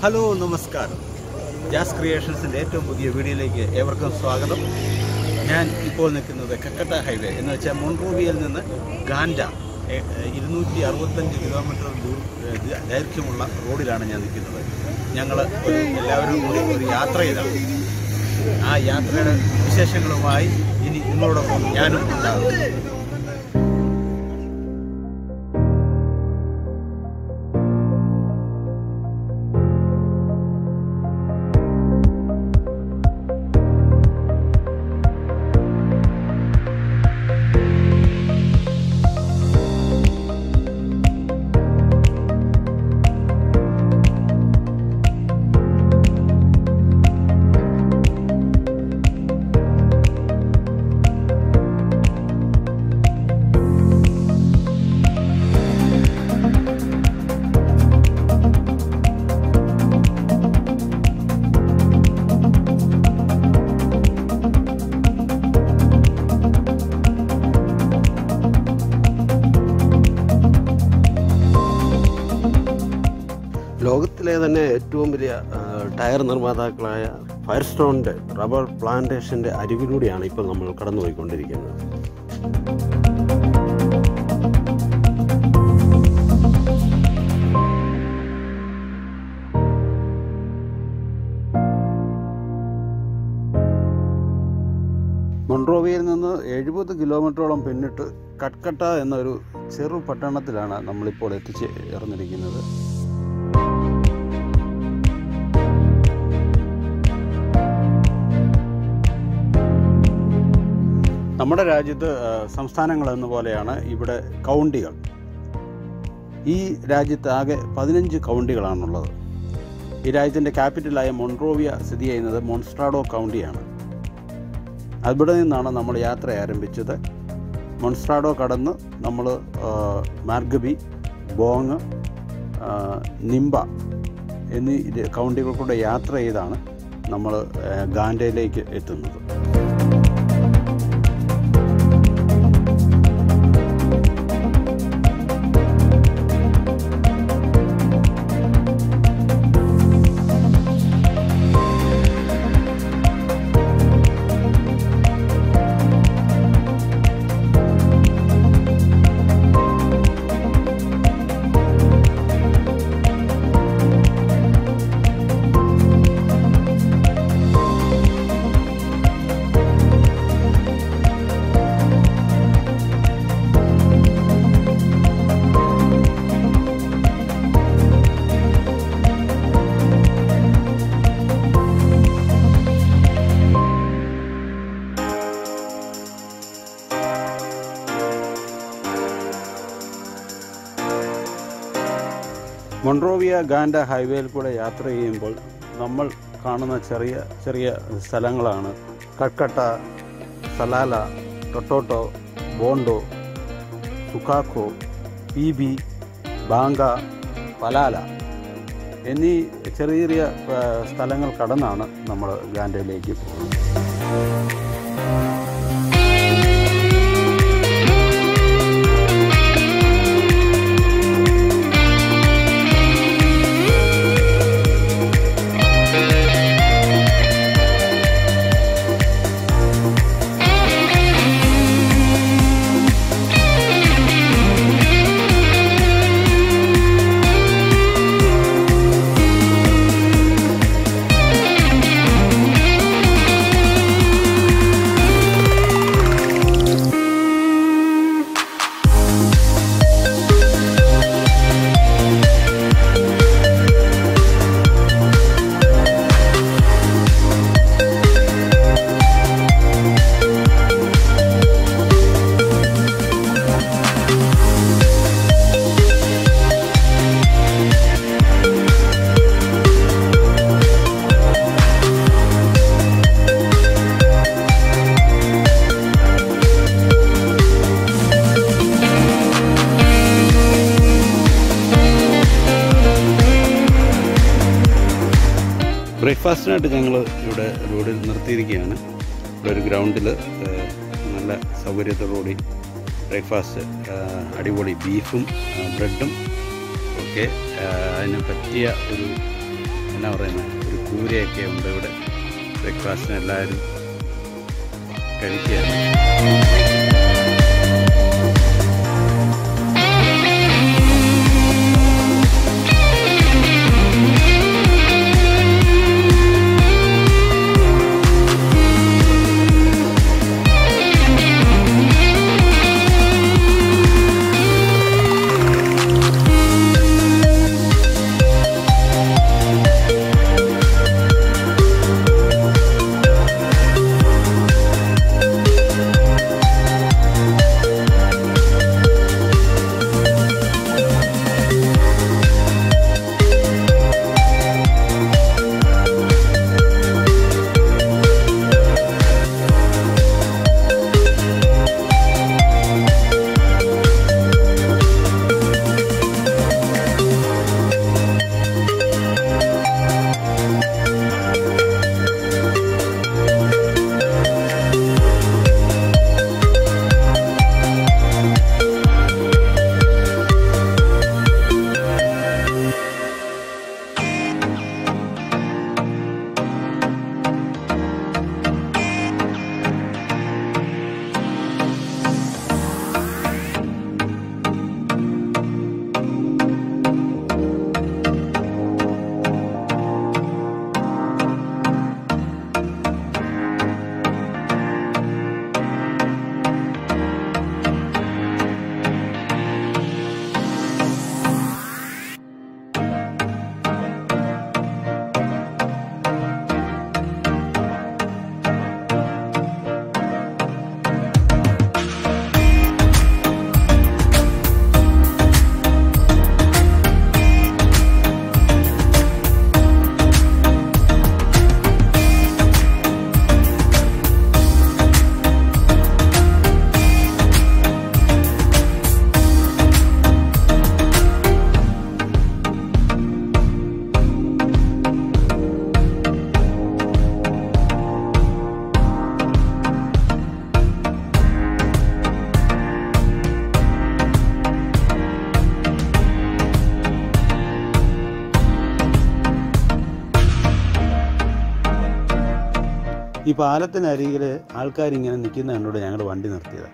hello നമസ്കാരം jazz ക്രിയേഷൻസിൻ്റെ ഏറ്റവും പുതിയ വീഡിയോയിലേക്ക് ഏവർക്കും സ്വാഗതം ഞാൻ ഇപ്പോൾ നിൽക്കുന്നത് കക്കട്ട ഹൈവേ എന്ന് വെച്ചാൽ മൊൺറോവിയിൽ നിന്ന് ഗാൻഡ എ- ഇരുന്നൂറ്റി അറുപത്തഞ്ച് കിലോമീറ്റർ ദൂര ദ- ദൈർഘ്യമുള്ള റോഡിലാണ് ഞാൻ നിൽക്കുന്നത് ഞങ്ങൾ ഒരു എല്ലാവരും കൂടി ഒരു യാത്രയിലാണ് ആ യാത്രയുടെ വിശേഷങ്ങളുമായി ഇനി നിങ്ങളോടൊപ്പം ഞാനും ഉണ്ടാകും ലോകത്തിലെ തന്നെ ഏറ്റവും വലിയ ആ, ടയർ നിർമ്മാതാക്കളായ ഫയർ സ്റ്റോണിൻ്റെ റബ്ബർ പ്ലാന്റേഷൻ്റെ അരികിലൂടെയാണ് ഇപ്പോൾ നമ്മൾ കടന്നുപോയിക്കൊണ്ടിരിക്കുന്നത് മൊൺറോവിയിൽ നിന്ന് എഴുപത് കിലോമീറ്ററോളം പിന്നിട്ട് കട്കട്ട എന്നൊരു ചെറു പട്ടണത്തിലാണ് നമ്മളിപ്പോൾ എത്തിച്ച് ഇറന്നിരിക്കുന്നത് നമ്മുടെ രാജ്യത്ത് ആ, സംസ്ഥാനങ്ങൾ എന്ന പോലെയാണ് ഇവിടെ കൗണ്ടികൾ ഈ രാജ്യത്ത് ആകെ പതിനഞ്ച് കൗണ്ടികളാണുള്ളത് ഈ രാജ്യത്തിൻ്റെ ക്യാപിറ്റലായ മൊൺറോവിയ സ്ഥിതി ചെയ്യുന്നത് മോൺസ്ട്രാഡോ കൗണ്ടിയാണ് അവിടെ നിന്നാണ് നമ്മൾ യാത്ര ആരംഭിച്ചത് മൊൺസ്ട്രാഡോ കടന്ന് നമ്മൾ മാർഗബി ബോങ് ആ, നിംബ എന്നീ ര- കൗണ്ടികൾ കൂടെ യാത്ര ചെയ്താണ് നമ്മൾ ആ, ഗാൻഡയിലേക്ക് എത്തുന്നത് മൊൺറോവിയ ഗാൻഡ ഹൈവേയിൽ കൂടെ യാത്ര ചെയ്യുമ്പോൾ നമ്മൾ കാണുന്ന ചെറിയ ചെറിയ സ്ഥലങ്ങളാണ് കട്കട്ട സലാല ടൊട്ടോട്ടോ ബോണ്ടോ സുഖാഖോ പി ബി ബാങ്ക പലാല എന്നീ ചെറിയ ചെറിയ ആ, സ്ഥലങ്ങൾ കടന്നാണ് നമ്മൾ ഗാൻഡയിലേക്ക് പോകുന്നത് ബ്രേക്ക്ഫാസ്റ്റിനായിട്ട് ഞങ്ങൾ ഇവിടെ റോഡിൽ നിർത്തിയിരിക്കുകയാണ് ഇവിടെ ഒരു ഗ്രൗണ്ടിൽ നല്ല സൗകര്യത്തോടുകൂടി ബ്രേക്ക്ഫാസ്റ്റ് അടിപൊളി ബീഫും ബ്രെഡും ഒക്കെ ആ, അതിന് പറ്റിയ ഒരു എന്നാ പറയുന്നത് ഒരു കൂരയൊക്കെ ഉണ്ട് ഇവിടെ ബ്രേക്ക്ഫാസ്റ്റിന് എല്ലാവരും കഴിക്കുകയാണ് ഈ പാലത്തിനരികിൽ ആൾക്കാരിങ്ങനെ നിൽക്കുന്ന കണ്ടോട് ഞങ്ങൾ വണ്ടി നിർത്തിയതാണ്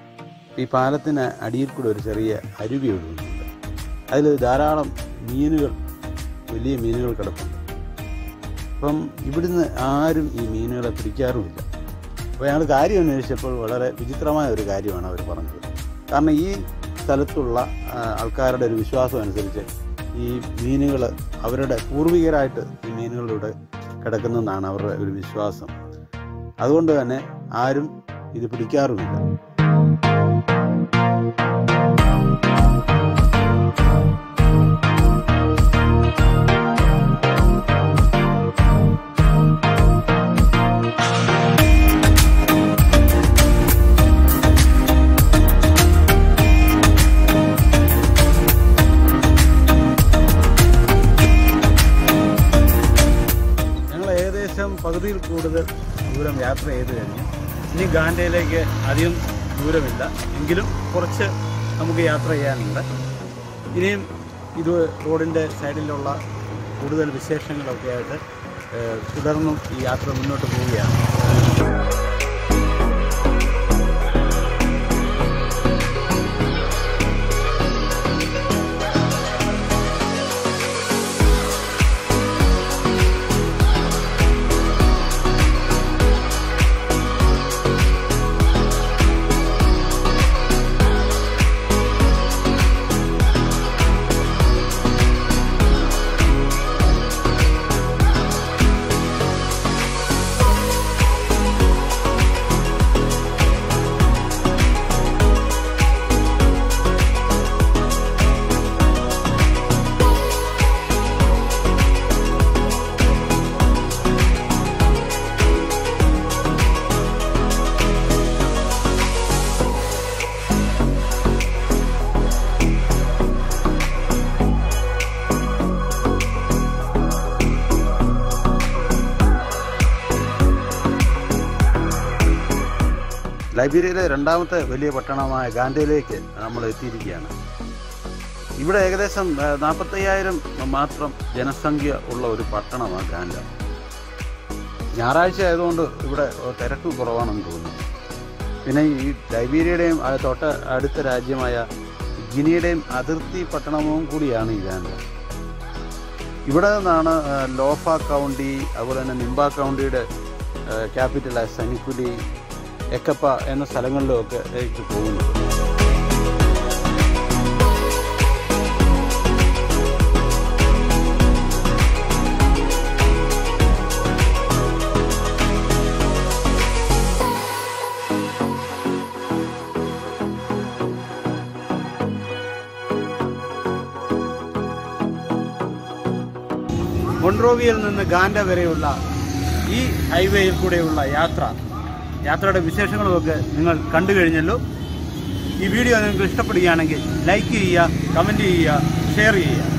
ഈ പാലത്തിന് അടിയിൽ കൂടെ ഒരു ചെറിയ അരുവി ഒഴുകുന്നുണ്ട് അതിൽ ധാരാളം മീനുകൾ വലിയ മീനുകൾ കിടപ്പുണ്ട് അപ്പം ഇവിടുന്ന് ആരും ഈ മീനുകളെ പിടിക്കാറുമില്ല അപ്പോൾ ഞങ്ങൾ കാര്യം അന്വേഷിച്ചപ്പോൾ വളരെ വിചിത്രമായ ഒരു കാര്യമാണ് അവർ പറഞ്ഞത് കാരണം ഈ സ്ഥലത്തുള്ള ആ, ആൾക്കാരുടെ ഒരു വിശ്വാസം അനുസരിച്ച് ഈ മീനുകൾ അവരുടെ പൂർവികരായിട്ട് ഈ മീനുകളിലൂടെ കിടക്കുന്നതെന്നാണ് അവരുടെ ഒരു വിശ്വാസം അതുകൊണ്ട് തന്നെ ആരും ഇത് പിടിക്കാറുമില്ല ഞങ്ങൾ ഏകദേശം പകുതിയിൽ കൂടുതൽ ദൂരം യാത്ര ചെയ്ത് കഴിഞ്ഞു ഇനി ഗാൻഡയിലേക്ക് അധികം ദൂരമില്ല എങ്കിലും കുറച്ച് നമുക്ക് യാത്ര ചെയ്യാനുണ്ട് ഇനിയും ഇത് റോഡിൻ്റെ സൈഡിലുള്ള കൂടുതൽ വിശേഷങ്ങളൊക്കെ ആയിട്ട് ഏഹ്, തുടർന്നും ഈ യാത്ര മുന്നോട്ട് പോവുകയാണ് ലൈബീരിയയിലെ രണ്ടാമത്തെ വലിയ പട്ടണമായ ഗാൻഡയിലേക്ക് നമ്മൾ എത്തിയിരിക്കുകയാണ് ഇവിടെ ഏകദേശം നാൽപ്പത്തയ്യായിരം മാത്രം ജനസംഖ്യ ഉള്ള ഒരു പട്ടണമാണ് ഗാൻഡ ഞായറാഴ്ച ആയതുകൊണ്ട് ഇവിടെ തിരക്ക് കുറവാണെന്ന് തോന്നുന്നു പിന്നെ ഈ ലൈബീരിയയുടെയും ആ തൊട്ട അടുത്ത രാജ്യമായ ഗിനിയുടെയും അതിർത്തി പട്ടണവും കൂടിയാണ് ഈ ഗാൻഡ ഇവിടെ നിന്നാണ് ആ, ലോഫ കൗണ്ടി അതുപോലെ തന്നെ നിംബ കൗണ്ടിയുടെ ക്യാപിറ്റലായ സനിക്കുലി എക്കപ്പ എന്ന സ്ഥലങ്ങളിലുമൊക്കെ ഏക്ക് പോകുന്നത് മൊൺറോവിയിൽ നിന്ന് ഗാൻഡ വരെയുള്ള ഈ ഹൈവേയിൽ കൂടെയുള്ള യാത്ര യാത്രയുടെ വിശേഷങ്ങളുമൊക്കെ നിങ്ങൾ കണ്ടു കഴിഞ്ഞല്ലോ ഈ വീഡിയോ നിങ്ങൾക്ക് ഇഷ്ടപ്പെടുകയാണെങ്കിൽ ലൈക്ക് ചെയ്യുക കമൻറ്റ് ചെയ്യുക ഷെയർ ചെയ്യുക